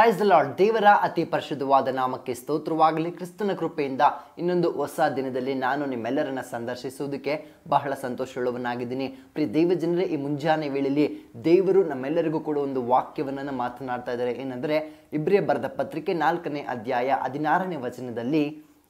price lord ದೇವರ ಅತಿ ಪರಿಶುದ್ಧವಾದ ನಾಮಕ್ಕೆ ಸ್ತೋತ್ರವಾಗಲಿ ಕ್ರಿಸ್ತನ ಕೃಪೆಯಿಂದ ಇನ್ನೊಂದು ಹೊಸ ದಿನದಲ್ಲಿ ನಾನು ನಿಮ್ಮೆಲ್ಲರನ್ನ ಸಂದರ್ಶಿಸುವುದಕ್ಕೆ ಬಹಳ ಸಂತೋಷವುಳ್ಳವನಾಗಿದ್ದೀನಿ ಪ್ರಿಯ ದೇವ ಜನರೇ ಈ ಮುಂಜಾನೆ ವೇಳೆಯಲ್ಲಿ ದೇವರು ನಮ್ಮೆಲ್ಲರಿಗೂ ಕೂಡ ಒಂದು ವಾಕ್ಯವನ್ನ ಮಾತನಾಡ್ತಾ ಇದ್ದಾರೆ ಏನಂದ್ರೆ ಇಬ್ರಿಯ ಬರೆದ ಪತ್ರಿಕೆ ನಾಲ್ಕನೇ ಅಧ್ಯಾಯ ಹದಿನಾರನೇ ವಚನದಲ್ಲಿ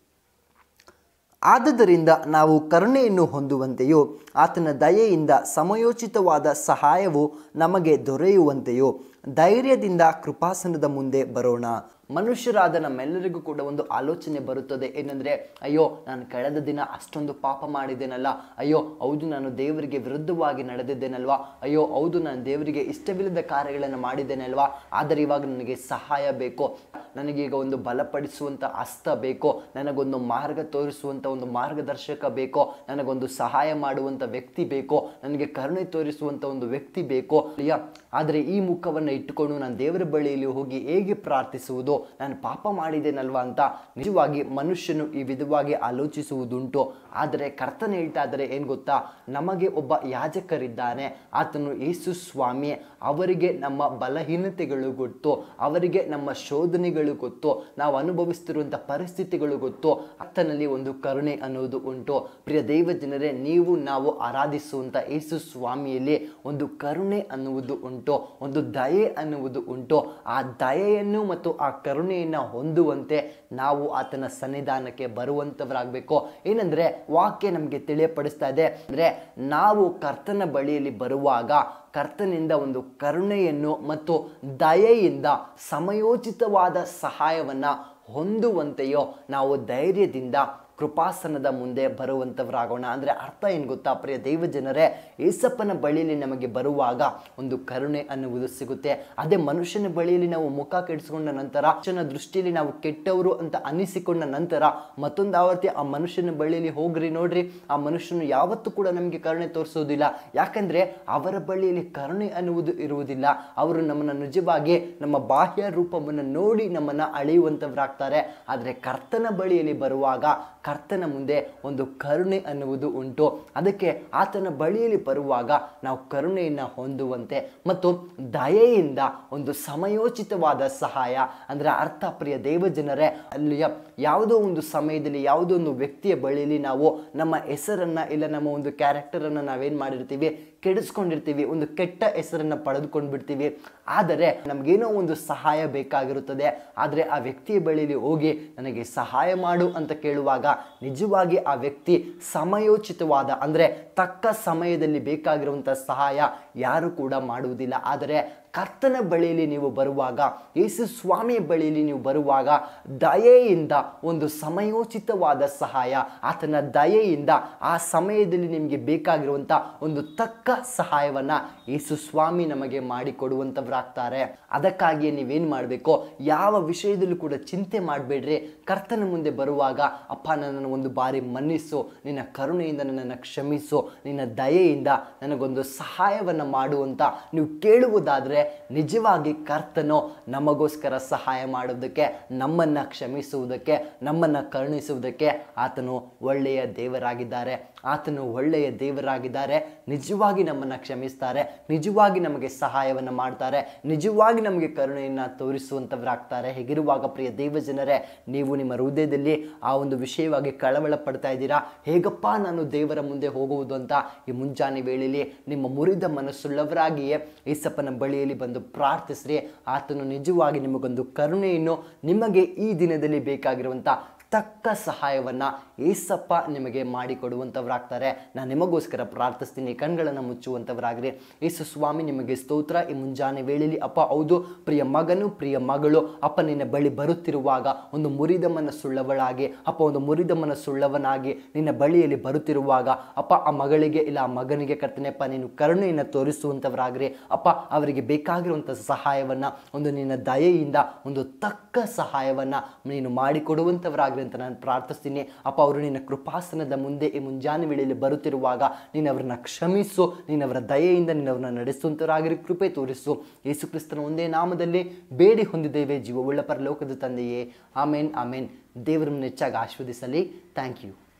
ಆದುದರಿಂದ ನಾವು ಕರುಣೆಯನ್ನು ಹೊಂದುವಂತೆಯೋ ಆತನ ದಯೆಯಿಂದ ಸಮಯೋಚಿತವಾದ ಸಹಾಯವು ನಮಗೆ ದೊರೆಯುವಂತೆಯೋ ಧೈರ್ಯದಿಂದ ಕೃಪಾಸನದ ಮುಂದೆ ಬರೋಣ ಮನುಷ್ಯರಾದ ನಮ್ಮೆಲ್ಲರಿಗೂ ಕೂಡ ಒಂದು ಆಲೋಚನೆ ಬರುತ್ತದೆ ಏನಂದ್ರೆ ಅಯ್ಯೋ ನಾನು ಕಳೆದ ದಿನ ಅಷ್ಟೊಂದು ಪಾಪ ಮಾಡಿದ್ದೇನಲ್ಲ ಅಯ್ಯೋ ಹೌದು ನಾನು ದೇವರಿಗೆ ವಿರುದ್ಧವಾಗಿ ನಡೆದಿದ್ದೇನಲ್ವಾ ಅಯ್ಯೋ ಹೌದು ನಾನು ದೇವರಿಗೆ ಇಷ್ಟವಿಲ್ಲದ ಕಾರ್ಯಗಳನ್ನು ಮಾಡಿದ್ದೇನಲ್ವಾ ಆದರೆ ಇವಾಗ ನನಗೆ ಸಹಾಯ ಬೇಕು ನನಗೀಗ ಒಂದು ಬಲಪಡಿಸುವಂಥ ಹಸ್ತ ಬೇಕೋ ನನಗೊಂದು ಮಾರ್ಗ ತೋರಿಸುವಂಥ ಒಂದು ಮಾರ್ಗದರ್ಶಕ ಬೇಕೋ ನನಗೊಂದು ಸಹಾಯ ಮಾಡುವಂಥ ವ್ಯಕ್ತಿ ಬೇಕೋ ನನಗೆ ಕರುಣೆ ತೋರಿಸುವಂಥ ಒಂದು ವ್ಯಕ್ತಿ ಬೇಕೋ ಅಯ್ಯ ಆದರೆ ಈ ಮುಖವನ್ನು ಇಟ್ಟುಕೊಂಡು ನಾನು ದೇವರ ಬಳಿಯಲ್ಲಿ ಹೋಗಿ ಹೇಗೆ ಪ್ರಾರ್ಥಿಸುವುದು ನಾನು ಪಾಪ ಮಾಡಿದ್ದೇನಲ್ವಾ ಅಂತ ನಿಜವಾಗಿ ಮನುಷ್ಯನು ಈ ವಿಧವಾಗಿ ಆಲೋಚಿಸುವುದುಂಟು ಆದರೆ ಕರ್ತನ ಹೇಳ್ತಾ ಇದ್ದಾರೆ ಏನು ಗೊತ್ತಾ ನಮಗೆ ಒಬ್ಬ ಯಾಜಕರಿದ್ದಾನೆ ಆತನು ಯೇಸು ಸ್ವಾಮಿ ಅವರಿಗೆ ನಮ್ಮ ಬಲಹೀನತೆಗಳು ಗೊತ್ತು ಅವರಿಗೆ ನಮ್ಮ ಶೋಧನೆಗಳು ಗೊತ್ತು ನಾವು ಅನುಭವಿಸ್ತಿರುವಂಥ ಪರಿಸ್ಥಿತಿಗಳು ಗೊತ್ತು ಆತನಲ್ಲಿ ಒಂದು ಕರುಣೆ ಅನ್ನೋದು ಉಂಟು ಪ್ರಿಯ ದೈವ ಜನರೇ ನೀವು ನಾವು ಆರಾಧಿಸುವಂಥ ಯೇಸು ಸ್ವಾಮಿಯಲ್ಲಿ ಒಂದು ಕರುಣೆ ಅನ್ನುವುದು ಉಂಟು ಒಂದು ದಯೆ ಅನ್ನುವುದು ಉಂಟು ಆ ದಯೆಯನ್ನು ಮತ್ತು ಆ ಕರುಣೆಯನ್ನು ಹೊಂದುವಂತೆ ನಾವು ಆತನ ಸನ್ನಿಧಾನಕ್ಕೆ ಬರುವಂಥವರಾಗಬೇಕು ಏನಂದ್ರೆ ವಾಕ್ಯ ನಮಗೆ ತಿಳಿಯಪಡಿಸ್ತಾ ಇದೆ ಅಂದರೆ ನಾವು ಕರ್ತನ ಬಳಿಯಲ್ಲಿ ಬರುವಾಗ ಕರ್ತನಿಂದ ಒಂದು ಕರುಣೆಯನ್ನು ಮತ್ತು ದಯೆಯಿಂದ ಸಮಯೋಚಿತವಾದ ಸಹಾಯವನ್ನು ಹೊಂದುವಂತೆಯೋ ನಾವು ಧೈರ್ಯದಿಂದ ಕೃಪಾಸನದ ಮುಂದೆ ಬರುವಂಥವರಾಗೋಣ ಅಂದರೆ ಅರ್ಥ ಏನು ಗೊತ್ತಾ ಪ್ರಿಯ ದೈವ ಜನರೇ ಏಸಪ್ಪನ ಬಳಿಯಲ್ಲಿ ನಮಗೆ ಬರುವಾಗ ಒಂದು ಕರುಣೆ ಅನ್ನುವುದು ಸಿಗುತ್ತೆ ಅದೇ ಮನುಷ್ಯನ ಬಳಿಯಲ್ಲಿ ನಾವು ಮುಖ ಕೆಡಿಸ್ಕೊಂಡ ನಂತರ ಮನುಷ್ಯನ ದೃಷ್ಟಿಯಲ್ಲಿ ನಾವು ಕೆಟ್ಟವರು ಅಂತ ಅನಿಸಿಕೊಂಡ ನಂತರ ಮತ್ತೊಂದು ಆವರ್ತಿ ಆ ಮನುಷ್ಯನ ಬಳಿಯಲ್ಲಿ ಹೋಗ್ರಿ ನೋಡ್ರಿ ಆ ಮನುಷ್ಯನು ಯಾವತ್ತೂ ಕೂಡ ನಮಗೆ ಕರುಣೆ ತೋರಿಸೋದಿಲ್ಲ ಯಾಕಂದ್ರೆ ಅವರ ಬಳಿಯಲ್ಲಿ ಕರುಣೆ ಅನ್ನುವುದು ಇರುವುದಿಲ್ಲ ಅವರು ನಮ್ಮನ್ನು ನಿಜವಾಗಿ ನಮ್ಮ ಬಾಹ್ಯ ರೂಪವನ್ನು ನೋಡಿ ನಮ್ಮನ್ನು ಅಳೆಯುವಂಥವರಾಗ್ತಾರೆ ಆದರೆ ಕರ್ತನ ಬಳಿಯಲ್ಲಿ ಬರುವಾಗ ಕರ್ತನ ಮುಂದೆ ಒಂದು ಕರುಣೆ ಅನ್ನುವುದು ಉಂಟು ಅದಕ್ಕೆ ಆತನ ಬಳಿಯಲ್ಲಿ ಬರುವಾಗ ನಾವು ಕರುಣೆಯನ್ನು ಹೊಂದುವಂತೆ ಮತ್ತು ದಯೆಯಿಂದ ಒಂದು ಸಮಯೋಚಿತವಾದ ಸಹಾಯ ಅಂದರೆ ಅರ್ಥ ಪ್ರಿಯ ದೇವ ಜನರೇ ಅಲ್ಲಿಯ ಯಾವುದೋ ಒಂದು ಸಮಯದಲ್ಲಿ ಯಾವುದೋ ಒಂದು ವ್ಯಕ್ತಿಯ ಬಳಿಯಲ್ಲಿ ನಾವು ನಮ್ಮ ಹೆಸರನ್ನು ಇಲ್ಲ ನಮ್ಮ ಒಂದು ಕ್ಯಾರೆಕ್ಟರನ್ನು ನಾವೇನು ಮಾಡಿರ್ತೀವಿ ಕೆಡಿಸ್ಕೊಂಡಿರ್ತೀವಿ ಒಂದು ಕೆಟ್ಟ ಹೆಸರನ್ನು ಪಡೆದುಕೊಂಡು ಬಿಡ್ತೀವಿ ಆದರೆ ನಮಗೇನೋ ಒಂದು ಸಹಾಯ ಬೇಕಾಗಿರುತ್ತದೆ ಆದರೆ ಆ ವ್ಯಕ್ತಿಯ ಬಳಿಯಲ್ಲಿ ಹೋಗಿ ನನಗೆ ಸಹಾಯ ಮಾಡು ಅಂತ ಕೇಳುವಾಗ ನಿಜವಾಗಿ ಆ ವ್ಯಕ್ತಿ ಸಮಯೋಚಿತವಾದ ಅಂದರೆ ತಕ್ಕ ಸಮಯದಲ್ಲಿ ಬೇಕಾಗಿರುವಂಥ ಸಹಾಯ ಯಾರು ಕೂಡ ಮಾಡುವುದಿಲ್ಲ ಆದರೆ ಕರ್ತನ ಬಳಿಯಲ್ಲಿ ನೀವು ಬರುವಾಗ ಯೇಸು ಸ್ವಾಮಿಯ ಬಳಿಯಲ್ಲಿ ನೀವು ಬರುವಾಗ ದಯೆಯಿಂದ ಒಂದು ಸಮಯೋಚಿತವಾದ ಸಹಾಯ ಆತನ ದಯೆಯಿಂದ ಆ ಸಮಯದಲ್ಲಿ ನಿಮಗೆ ಬೇಕಾಗಿರುವಂಥ ಒಂದು ತಕ್ಕ ಸಹಾಯವನ್ನು ಯೇಸು ಸ್ವಾಮಿ ನಮಗೆ ಮಾಡಿಕೊಡುವಂಥವ್ರಾಗ್ತಾರೆ ಅದಕ್ಕಾಗಿಯೇ ನೀವೇನು ಮಾಡಬೇಕು ಯಾವ ವಿಷಯದಲ್ಲೂ ಕೂಡ ಚಿಂತೆ ಮಾಡಬೇಡ್ರಿ ಕರ್ತನ ಮುಂದೆ ಬರುವಾಗ ಅಪ್ಪ ನನ್ನನ್ನು ಒಂದು ಬಾರಿ ಮನ್ನಿಸು ನಿನ್ನ ಕರುಣೆಯಿಂದ ನನ್ನನ್ನು ಕ್ಷಮಿಸು ನಿನ್ನ ದಯೆಯಿಂದ ನನಗೊಂದು ಸಹಾಯವನ್ನು ಮಾಡುವಂತ ನೀವು ಕೇಳುವುದಾದರೆ ನಿಜವಾಗಿ ಕರ್ತನು ನಮಗೋಸ್ಕರ ಸಹಾಯ ಮಾಡೋದಕ್ಕೆ ನಮ್ಮನ್ನು ಕ್ಷಮಿಸುವುದಕ್ಕೆ ನಮ್ಮನ್ನು ಕರುಣಿಸುವುದಕ್ಕೆ ಆತನು ಒಳ್ಳೆಯ ದೇವರಾಗಿದ್ದಾರೆ ಆತನು ಒಳ್ಳೆಯ ದೇವರಾಗಿದ್ದಾರೆ ನಿಜವಾಗಿ ನಮ್ಮನ್ನು ಕ್ಷಮಿಸ್ತಾರೆ ನಿಜವಾಗಿ ನಮಗೆ ಸಹಾಯವನ್ನು ಮಾಡ್ತಾರೆ ನಿಜವಾಗಿ ನಮಗೆ ಕರುಣೆಯನ್ನು ತೋರಿಸುವಂಥವರಾಗ್ತಾರೆ ಹೇಗಿರುವಾಗ ಪ್ರಿಯ ದೇವ ಜನರೇ ನೀವು ನಿಮ್ಮ ಹೃದಯದಲ್ಲಿ ಆ ಒಂದು ವಿಷಯವಾಗಿ ಕಳವಳ ಪಡ್ತಾ ಇದ್ದೀರಾ ಹೇಗಪ್ಪ ನಾನು ದೇವರ ಮುಂದೆ ಹೋಗುವುದು ಅಂತ ಈ ಮುಂಜಾನೆ ವೇಳೆಯಲ್ಲಿ ನಿಮ್ಮ ಮುರಿದ ಮನಸ್ಸುಳ್ಳವರಾಗಿಯೇ ಈಸಪ್ಪನ ಬಳಿಯಲ್ಲಿ ಬಂದು ಪ್ರಾರ್ಥಿಸ್ರಿ ಆತನು ನಿಜವಾಗಿ ನಿಮಗೊಂದು ಕರುಣೆಯನ್ನು ನಿಮಗೆ ಈ ದಿನದಲ್ಲಿ ಬೇಕಾಗಿರುವಂಥ ತಕ್ಕ ಸಹಾಯವನ್ನು ಏಸಪ್ಪ ನಿಮಗೆ ಮಾಡಿಕೊಡುವಂಥವ್ರಾಗ್ತಾರೆ ನಾನು ನಿಮಗೋಸ್ಕರ ಪ್ರಾರ್ಥಿಸ್ತೀನಿ ಕಣ್ಗಳನ್ನು ಮುಚ್ಚುವಂಥವರಾಗ್ರಿ ಯೇಸು ಸ್ವಾಮಿ ನಿಮಗೆ ಸ್ತೋತ್ರ ಈ ಮುಂಜಾನೆ ವೇಳೆಯಲ್ಲಿ ಅಪ್ಪ ಹೌದು ಪ್ರಿಯ ಮಗನು ಪ್ರಿಯ ಮಗಳು ಅಪ್ಪ ನಿನ್ನ ಬಳಿ ಬರುತ್ತಿರುವಾಗ ಒಂದು ಮುರಿದ ಮನಸ್ಸುಳ್ಳವಳಾಗಿ ಅಪ್ಪ ಒಂದು ಮುರಿದ ಮನಸ್ಸುಳ್ಳವನಾಗಿ ನಿನ್ನ ಬಳಿಯಲ್ಲಿ ಬರುತ್ತಿರುವಾಗ ಅಪ್ಪ ಆ ಮಗಳಿಗೆ ಇಲ್ಲ ಆ ಮಗನಿಗೆ ಕರ್ತನೆಪ್ಪ ನೀನು ಕರುಣೆಯನ್ನು ತೋರಿಸುವಂಥವರಾಗ್ರಿ ಅಪ್ಪ ಅವರಿಗೆ ಬೇಕಾಗಿರುವಂಥ ಸಹಾಯವನ್ನು ಒಂದು ನಿನ್ನ ದಯೆಯಿಂದ ಒಂದು ತಕ್ಕ ಸಹಾಯವನ್ನು ನೀನು ಮಾಡಿಕೊಡುವಂಥವರಾಗ್ರಿ ಅಂತ ನಾನು ಪ್ರಾರ್ಥಿಸ್ತೀನಿ ಅಪ್ಪ ಅವರು ನಿನ್ನ ಕೃಪಾಸನದ ಮುಂದೆ ಈ ಮುಂಜಾನೆ ವೇಳೆಯಲ್ಲಿ ಬರುತ್ತಿರುವಾಗ ನೀನು ಅವರನ್ನ ಕ್ಷಮಿಸು ನೀನು ಅವರ ದಯೆಯಿಂದ ನೀನು ಅವ್ರನ್ನ ನಡೆಸುವಂಥವರಾಗಿರಿ ಕೃಪೆ ತೋರಿಸು ಯೇಸು ಕ್ರಿಸ್ತನ ಒಂದೇ ನಾಮದಲ್ಲಿ ಬೇಡಿ ಹೊಂದಿದ್ದೇವೆ ಜೀವವುಳ್ಳ ಪರಲೋಕದ ತಂದೆಯೇ ಆಮೇನ್ ಆಮೇನ್ ದೇವರನ್ನು ಹೆಚ್ಚಾಗಿ ಆಶೀರ್ವದಿಸಲಿ ಥ್ಯಾಂಕ್ ಯು